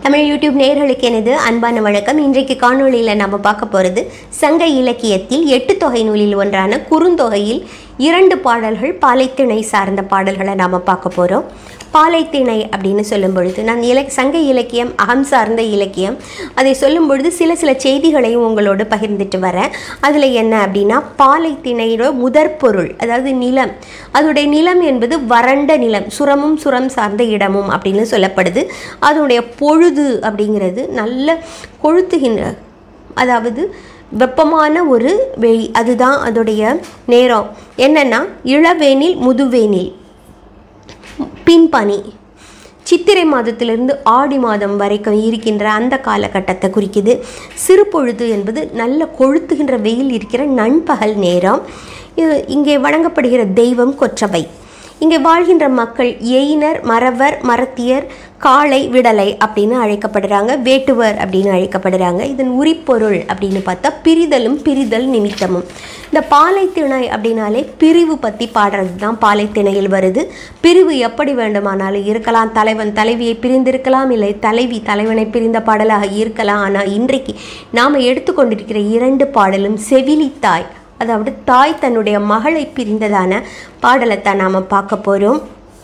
Tamil YouTube நேயர்களுக்கு எனது அன்பான வணக்கம் இன்றைக்கு காணொளியில் நம்ம பார்க்க போகிறது சங்க இலக்கியத்தில் எட்டு தொகை நூலில் ஒன்றான குறுந்தொகையில் இரண்டு பாடல்கள் பாலைத்திணை சார்ந்த பாடல்களை நாம் பார்க்க போகிறோம் பாலைத்திணை அப்படின்னு சொல்லும் பொழுது நான் இலக் சங்க இலக்கியம் அகம் சார்ந்த இலக்கியம் அதை சொல்லும் பொழுது சில சில செய்திகளையும் உங்களோடு பகிர்ந்துட்டு வரேன் அதில் என்ன அப்படின்னா பாலைத்திணையோட முதற் பொருள் அதாவது நிலம் அதோடைய நிலம் என்பது வறண்ட நிலம் சுரமும் சுரம் சார்ந்த இடமும் அப்படின்னு சொல்லப்படுது அதனுடைய பொழுது அப்படிங்கிறது நல்ல கொழுத்துகின்ற அதாவது வெப்பமான ஒரு வெளி அதுதான் அதோடைய நேரம் என்னன்னா இளவேனில் முதுவேனில் பின்பனி சித்திரை மாதத்திலிருந்து ஆடி மாதம் வரைக்கும் இருக்கின்ற அந்த காலகட்டத்தை குறிக்குது சிறுபொழுது என்பது நல்ல கொழுத்துகின்ற வெயில் இருக்கிற நண்பகல் நேரம் இது இங்கே வழங்கப்படுகிற தெய்வம் கொற்றவை இங்கே வாழ்கின்ற மக்கள் எயினர் மறவர் மரத்தியர் காளை விடலை அப்படின்னு அழைக்கப்படுறாங்க வேட்டுவர் அப்படின்னு அழைக்கப்படுறாங்க இதன் உரிப்பொருள் அப்படின்னு பார்த்தா பிரிதலும் பிரிதல் நிமித்தமும் இந்த பாலைத்திணை அப்படின்னாலே பிரிவு பற்றி பாடுறது தான் பாலைத்திணையில் வருது பிரிவு எப்படி வேண்டுமானாலும் இருக்கலாம் தலைவன் தலைவியை பிரிந்திருக்கலாம் இல்லை தலைவி தலைவனை பிரிந்த பாடலாக இருக்கலாம் ஆனால் இன்றைக்கு நாம் எடுத்துக்கொண்டிருக்கிற இரண்டு பாடலும் செவிலித்தாய் அதாவது தாய் தன்னுடைய மகளை பிரிந்ததான பாடலைத்தான் நாம் பார்க்க போகிறோம்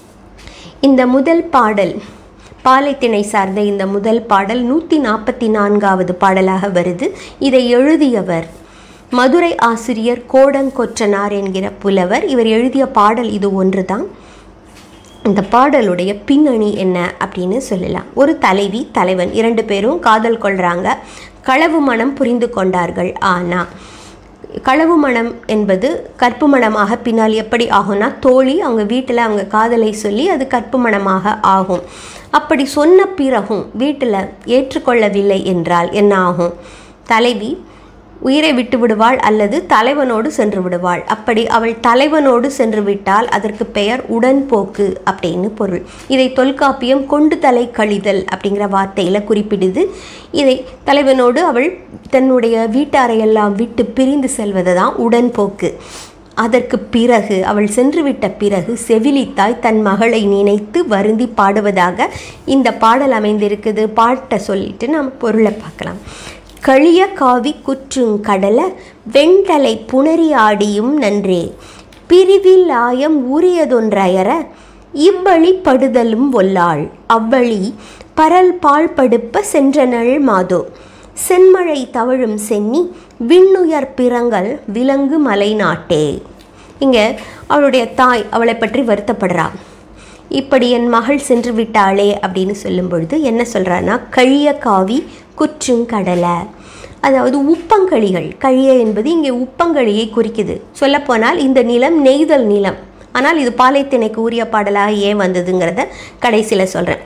இந்த முதல் பாடல் பாலைத்திணை சார்ந்த இந்த முதல் பாடல் நூற்றி நாற்பத்தி நான்காவது பாடலாக வருது இதை எழுதியவர் மதுரை ஆசிரியர் கோடங்கொற்றனார் என்கிற புலவர் இவர் எழுதிய பாடல் இது ஒன்று தான் இந்த பாடலுடைய பின்னணி என்ன அப்படின்னு சொல்லலாம் ஒரு தலைவி தலைவன் இரண்டு பேரும் காதல் கொள்கிறாங்க களவு மனம் புரிந்து கொண்டார்கள் ஆனால் களவு மனம் என்பது கற்பு மனமாக பின்னால் எப்படி ஆகும்னா தோழி அவங்க வீட்டில் அவங்க காதலை சொல்லி அது கற்பு மனமாக ஆகும் அப்படி சொன்ன பிறகும் வீட்டில் ஏற்றுக்கொள்ளவில்லை என்றால் என்ன ஆகும் தலைவி உயிரை விட்டு விடுவாள் அல்லது தலைவனோடு சென்று விடுவாள் அப்படி அவள் தலைவனோடு சென்று விட்டால் அதற்கு பெயர் உடன்போக்கு அப்படின்னு பொருள் இதை தொல்காப்பியம் கொண்டு தலை கழிதல் அப்படிங்கிற வார்த்தையில் குறிப்பிடுது இதை தலைவனோடு அவள் தன்னுடைய வீட்டாரையெல்லாம் விட்டு பிரிந்து செல்வது தான் உடன்போக்கு அதற்கு பிறகு அவள் சென்றுவிட்ட பிறகு செவிலித்தாய் தன் மகளை நினைத்து வருந்தி பாடுவதாக இந்த பாடல் அமைந்திருக்குது பாட்டை சொல்லிட்டு நம்ம பொருளை பார்க்கலாம் களிய காவி குற்றுங் கடல வெண்தலை புணரி ஆடியும் நன்றே பிரிவில் ஆயம் ஊறியதொன்றயர இவ்வழி படுதலும் ஒல்லாள் அவ்வழி பரல் பால் படுப்ப சென்றனள் மாதோ செம்மழை தவழும் சென்னி விண்ணுயர் பிறங்கள் விலங்கு மலை நாட்டே இங்கே அவளுடைய தாய் அவளை பற்றி வருத்தப்படுறா இப்படி என் மகள் சென்று விட்டாளே அப்படின்னு சொல்லும் பொழுது என்ன சொல்கிறான்னா கழிய காவி குற்றுங்கடலை அதாவது உப்பங்களிகள் கழிய என்பது இங்கே உப்பங்களியை குறிக்குது சொல்லப்போனால் இந்த நிலம் நெய்தல் நிலம் ஆனால் இது பாலைத்திணைக்கு உரிய பாடலாக ஏன் வந்ததுங்கிறத கடைசியில் சொல்கிறேன்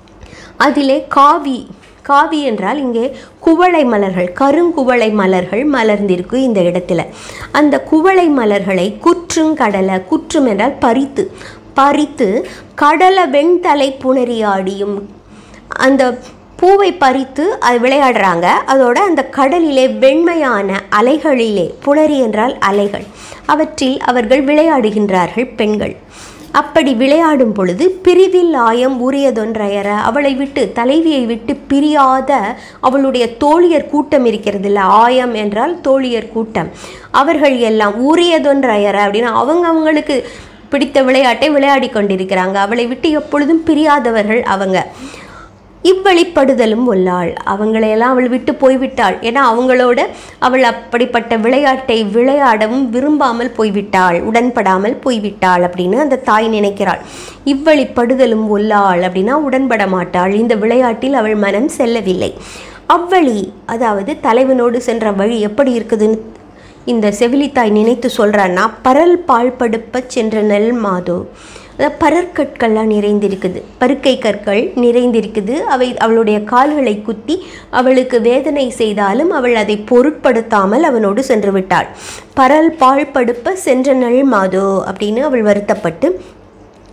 அதிலே காவி காவி என்றால் இங்கே குவளை மலர்கள் கருங்குவளை மலர்கள் மலர்ந்திருக்கு இந்த இடத்துல அந்த குவளை மலர்களை குற்றுங்கடலை குற்றும் என்றால் பறித்து பறித்து கடலை வெண்தலை புணரியாடியும் அந்த பூவை பறித்து அது விளையாடுறாங்க அதோட அந்த கடலிலே வெண்மையான அலைகளிலே புணரி என்றால் அலைகள் அவற்றில் அவர்கள் விளையாடுகின்றார்கள் பெண்கள் அப்படி விளையாடும் பொழுது பிரிவில் ஆயம் உரியதொன்றையற அவளை விட்டு தலைவியை விட்டு பிரியாத அவளுடைய தோழியர் கூட்டம் இருக்கிறது இல்லை ஆயம் என்றால் தோழியர் கூட்டம் அவர்கள் எல்லாம் உரியதொன்றையற அப்படின்னா அவங்க அவங்களுக்கு பிடித்த விளையாட்டை விளையாடி கொண்டிருக்கிறாங்க அவளை விட்டு எப்பொழுதும் பிரியாதவர்கள் அவங்க இவ்வழிப்படுதலும் உள்ளாள் அவங்களையெல்லாம் அவள் விட்டு போய்விட்டாள் ஏன்னா அவங்களோட அவள் அப்படிப்பட்ட விளையாட்டை விளையாடவும் விரும்பாமல் போய்விட்டாள் உடன்படாமல் போய்விட்டாள் அப்படின்னு அந்த தாய் நினைக்கிறாள் இவ்வழிப்படுதலும் உள்ளாள் அப்படின்னா உடன்பட மாட்டாள் இந்த விளையாட்டில் அவள் மனம் செல்லவில்லை அவ்வழி அதாவது தலைவனோடு சென்ற வழி எப்படி இருக்குதுன்னு இந்த செவிலித்தாய் நினைத்து சொல்கிறான்னா பரல் பால் படுப்ப சென்ற நெல் மாதோ அதாவது பரற்கற்கள்லாம் நிறைந்திருக்குது பருக்கை கற்கள் நிறைந்திருக்குது அவை அவளுடைய கால்களை குத்தி அவளுக்கு வேதனை செய்தாலும் அவள் அதை பொருட்படுத்தாமல் அவனோடு சென்று விட்டாள் பரல் பால் படுப்ப சென்ற நல் மாதோ அப்படின்னு அவள் வருத்தப்பட்டு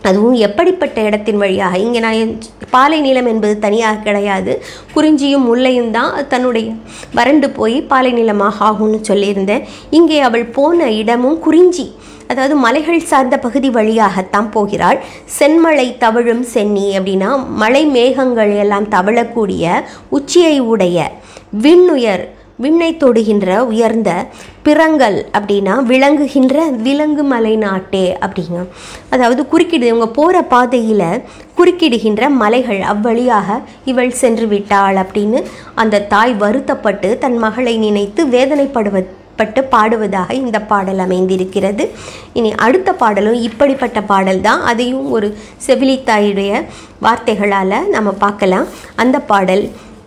அதுவும் எப்படிப்பட்ட இடத்தின் வழியாக இங்கே நான் என் பாலை நீளம் என்பது தனியாக கிடையாது குறிஞ்சியும் முல்லையும் தான் அது தன்னுடைய வறண்டு போய் பாலை நீளமாக ஆகும்னு சொல்லியிருந்தேன் இங்கே அவள் போன இடமும் குறிஞ்சி அதாவது மலைகள் சார்ந்த பகுதி வழியாகத்தான் போகிறாள் சென்மலை தவழும் சென்னி அப்படின்னா மலை மேகங்கள் எல்லாம் தவழக்கூடிய உச்சியை உடைய விண்ணுயர் விண்ணை தொடுகின்ற உயர்ந்த பிறங்கல் அப்படின்னா விளங்குகின்ற விலங்கு மலை நாட்டே அப்படிங்க அதாவது குறுக்கிடு இவங்க போகிற பாதையில் குறுக்கிடுகின்ற மலைகள் அவ்வழியாக இவள் சென்று விட்டாள் அப்படின்னு அந்த தாய் வருத்தப்பட்டு தன் மகளை நினைத்து வேதனைப்படுவது பட்டு பாடுவதாக இந்த பாடல் அமைந்திருக்கிறது இனி அடுத்த பாடலும் இப்படிப்பட்ட பாடல் தான் அதையும் ஒரு செவிலித்தாயுடைய வார்த்தைகளால் நம்ம பார்க்கலாம் அந்த பாடல்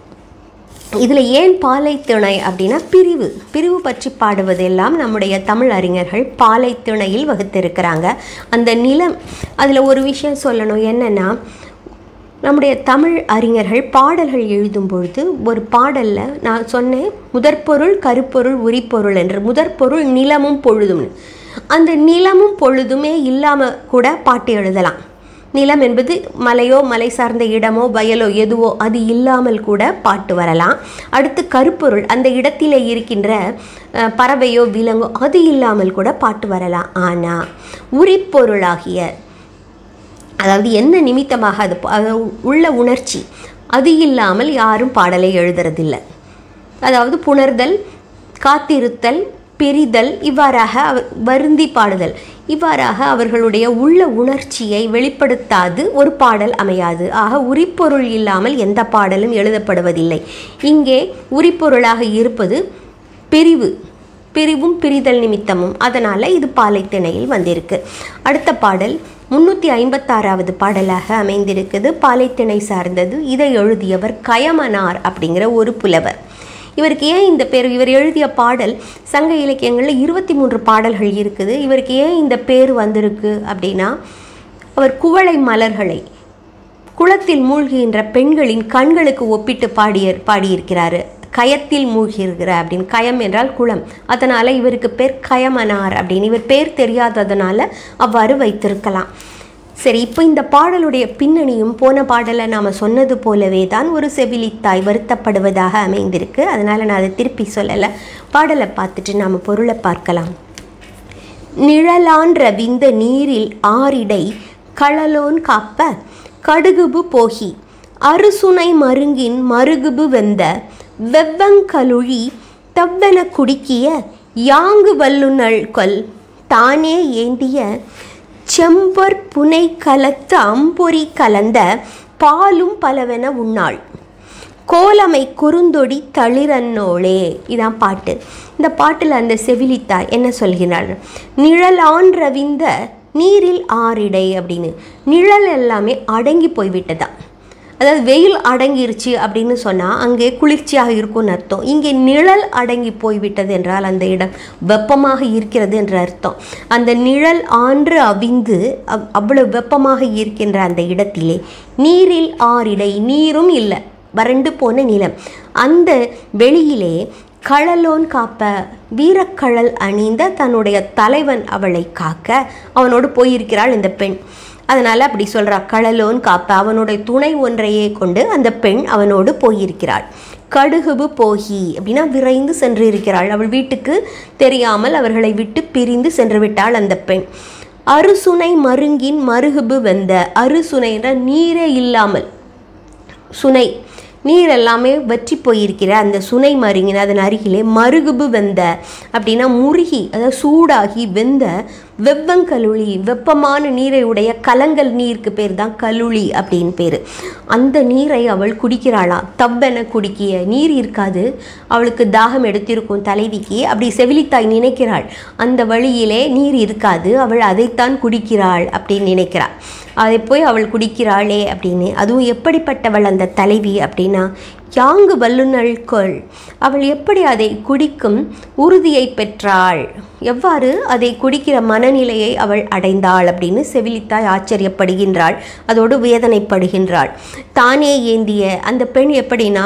இதில் ஏன் பாலை திணை அப்படின்னா பிரிவு பிரிவு பற்றி பாடுவதெல்லாம் நம்முடைய தமிழ் அறிஞர்கள் பாலை திணையில் வகுத்திருக்கிறாங்க அந்த நிலம் அதில் ஒரு விஷயம் சொல்லணும் என்னென்னா நம்முடைய தமிழ் அறிஞர்கள் பாடல்கள் எழுதும் பொழுது ஒரு பாடலில் நான் சொன்னேன் முதற்பொருள் கருப்பொருள் உரிப்பொருள் என்று முதற்பொருள் நிலமும் பொழுதும்னு அந்த நிலமும் பொழுதுமே இல்லாமல் கூட பாட்டு எழுதலாம் நிலம் என்பது மலையோ மலை சார்ந்த இடமோ வயலோ எதுவோ அது இல்லாமல் கூட பாட்டு வரலாம் அடுத்து கருப்பொருள் அந்த இடத்திலே இருக்கின்ற அஹ், பறவையோ விலங்கோ அது இல்லாமல் கூட பாட்டு வரலாம் ஆனால் உரிப்பொருளாகிய அதாவது என்ன நிமித்தமாக அது அது உள்ள உணர்ச்சி அது இல்லாமல் யாரும் பாடலை எழுதுறதில்லை அதாவது புணர்தல் காத்திருத்தல் பிரிதல் இவ்வாறாக அவர் வருந்தி பாடுதல் இவ்வாறாக அவர்களுடைய உள்ள உணர்ச்சியை வெளிப்படுத்தாது ஒரு பாடல் அமையாது ஆக உரிப்பொருள் இல்லாமல் எந்த பாடலும் எழுதப்படுவதில்லை இங்கே உரிப்பொருளாக இருப்பது பிரிவு பிரிவும் பிரிதல் நிமித்தமும் அதனால் இது பாலைத்திணையில் வந்திருக்கு அடுத்த பாடல் முன்னூற்றி ஐம்பத்தாறாவது பாடலாக அமைந்திருக்குது பாலைத்திணை சார்ந்தது இதை எழுதியவர் கயமனார் அப்படிங்கிற ஒரு புலவர் இவருக்கு ஏன் இந்த பேர் இவர் எழுதிய பாடல் சங்க இலக்கியங்களில் இருபத்தி மூன்று பாடல்கள் இருக்குது இவருக்கு ஏன் இந்த பேர் வந்திருக்கு அப்படின்னா அவர் குவளை மலர்களை குளத்தில் மூழ்குகின்ற பெண்களின் கண்களுக்கு ஒப்பிட்டு பாடிய பாடியிருக்கிறாரு கயத்தில் மூழ்கியிருக்கிற அப்படின்னு கயம் என்றால் குளம் அதனால் இவருக்கு பேர் கயமனார் அப்படின்னு இவர் பேர் தெரியாததுனால அவ்வாறு வைத்திருக்கலாம் சரி இப்போ இந்த பாடலுடைய பின்னணியும் போன பாடலை நாம் சொன்னது போலவே தான் ஒரு செவிலித்தாய் வருத்தப்படுவதாக அமைந்திருக்கு அதனால் நான் அதை திருப்பி சொல்லலை பாடலை பார்த்துட்டு நாம் பொருளை பார்க்கலாம் நிழலான்ற விந்த நீரில் ஆரிடை களலோன் காப்ப கடுகுபு போகி அறுசுனை மருங்கின் மருகுபு வெந்த வெவ்வங்கலுழி தவ்வென குடுக்கிய யாங்கு வல்லுநள் கொல் தானே ஏந்திய செம்பொற் புனை கலத்த அம்பொறி கலந்த பாலும் பலவென உண்ணாள் கோலமை குறுந்தொடி தளிரன்னோளே இதான் பாட்டு இந்த பாட்டில் அந்த செவிலித்தாய் என்ன சொல்கிறாள் நிழலான் ரவிந்த நீரில் ஆறிடை அப்படின்னு நிழல் எல்லாமே அடங்கி போய்விட்டதா அதாவது வெயில் அடங்கிருச்சு அப்படின்னு சொன்னால் அங்கே குளிர்ச்சியாக இருக்கும்னு அர்த்தம் இங்கே நிழல் அடங்கி போய்விட்டது என்றால் அந்த இடம் வெப்பமாக இருக்கிறது என்ற அர்த்தம் அந்த நிழல் ஆன்று அவிந்து அவ்- அவ்வளவு வெப்பமாக இருக்கின்ற அந்த இடத்திலே நீரில் ஆறிடை நீரும் இல்லை வறண்டு போன நிலம் அந்த வெளியிலே களலோன் காப்ப வீரக்கழல் அணிந்த தன்னுடைய தலைவன் அவளை காக்க அவனோடு போயிருக்கிறாள் இந்த பெண் அதனால் அப்படி சொல்றா களலோன் காப்ப அவனுடைய துணை ஒன்றையே கொண்டு அந்த பெண் அவனோடு போயிருக்கிறாள் கடுகுபு போகி அப்படின்னா விரைந்து சென்று இருக்கிறாள் அவள் வீட்டுக்கு தெரியாமல் அவர்களை விட்டு பிரிந்து சென்று விட்டாள் அந்த பெண் அறுசுனை மருங்கின் மருகுபு வெந்த அறுசுனை என்ற நீரே இல்லாமல் சுனை நீர் எல்லாமே வற்றி போயிருக்கிற அந்த சுனை மருங்கின அதன் அருகிலே மருகுபு வெந்த அப்படின்னா முருகி அதாவது சூடாகி வெந்த வெவ்வங்கலுளி வெப்பமான நீரை உடைய கலங்கல் நீருக்கு பேர் தான் கலுளி அப்படின்னு பேர் அந்த நீரை அவள் குடிக்கிறாளா தவ்வென குடிக்கிய நீர் இருக்காது அவளுக்கு தாகம் எடுத்திருக்கும் தலைவிக்கு அப்படி செவிலித்தாய் நினைக்கிறாள் அந்த வழியிலே நீர் இருக்காது அவள் அதைத்தான் குடிக்கிறாள் அப்படின்னு நினைக்கிறாள் அதை போய் அவள் குடிக்கிறாளே அப்படின்னு அதுவும் எப்படிப்பட்டவள் அந்த தலைவி அப்படின்னா யாங்கு வல்லுநள் கொள் அவள் எப்படி அதை குடிக்கும் உறுதியை பெற்றாள் எவ்வாறு அதை குடிக்கிற மனநிலையை அவள் அடைந்தாள் அப்படின்னு செவிலித்தாய் ஆச்சரியப்படுகின்றாள் அதோடு வேதனைப்படுகின்றாள் தானே ஏந்திய அந்த பெண் எப்படின்னா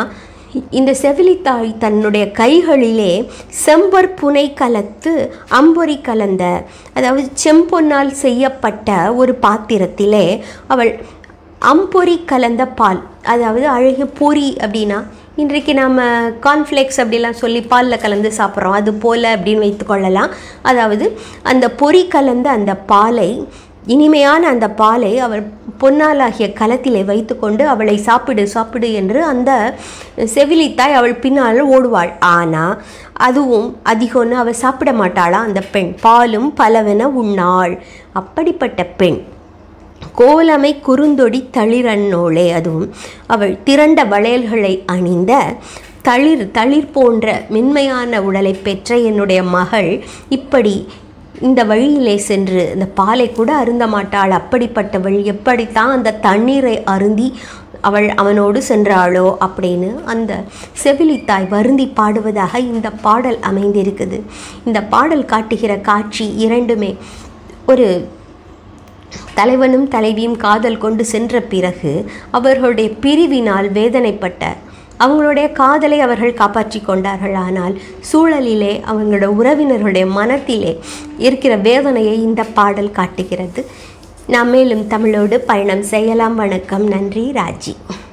இந்த செவிலித்தாய் தன்னுடைய கைகளிலே செம்பர் புனை கலத்து அம்பொரி கலந்த அதாவது செம்பொன்னால் செய்யப்பட்ட ஒரு பாத்திரத்திலே அவள் அம்பொரி கலந்த பால் அதாவது அழகிய பொரி அப்படின்னா இன்றைக்கு நாம் கார்ன்ஃப்ளேக்ஸ் அப்படிலாம் சொல்லி பாலில் கலந்து சாப்பிட்றோம் அது போல் அப்படின்னு வைத்துக்கொள்ளலாம் அதாவது அந்த பொரி கலந்த அந்த பாலை இனிமையான அந்த பாலை அவள் பொன்னாலாகிய கலத்திலே வைத்துக்கொண்டு அவளை சாப்பிடு சாப்பிடு என்று அந்த செவிலித்தாய் அவள் பின்னால் ஓடுவாள் ஆனால் அதுவும் அதிகம்னு அவள் சாப்பிட மாட்டாளா அந்த பெண் பாலும் பலவென உண்ணாள் அப்படிப்பட்ட பெண் கோலமை குறுந்தொடி தளிரன்னோளே அதுவும் அவள் திரண்ட வளையல்களை அணிந்த தளிர் தளிர் போன்ற மென்மையான உடலை பெற்ற என்னுடைய மகள் இப்படி இந்த வழியிலே சென்று இந்த பாலை கூட அருந்த மாட்டாள் அப்படிப்பட்டவள் எப்படித்தான் அந்த தண்ணீரை அருந்தி அவள் அவனோடு சென்றாளோ அப்படின்னு அந்த செவிலித்தாய் வருந்தி பாடுவதாக இந்த பாடல் அமைந்திருக்குது இந்த பாடல் காட்டுகிற காட்சி இரண்டுமே ஒரு தலைவனும் தலைவியும் காதல் கொண்டு சென்ற பிறகு அவர்களுடைய பிரிவினால் வேதனைப்பட்ட அவங்களுடைய காதலை அவர்கள் காப்பாற்றி கொண்டார்கள் ஆனால் சூழலிலே அவங்களுடைய உறவினர்களுடைய மனத்திலே இருக்கிற வேதனையை இந்த பாடல் காட்டுகிறது நாம் மேலும் தமிழோடு பயணம் செய்யலாம் வணக்கம் நன்றி ராஜி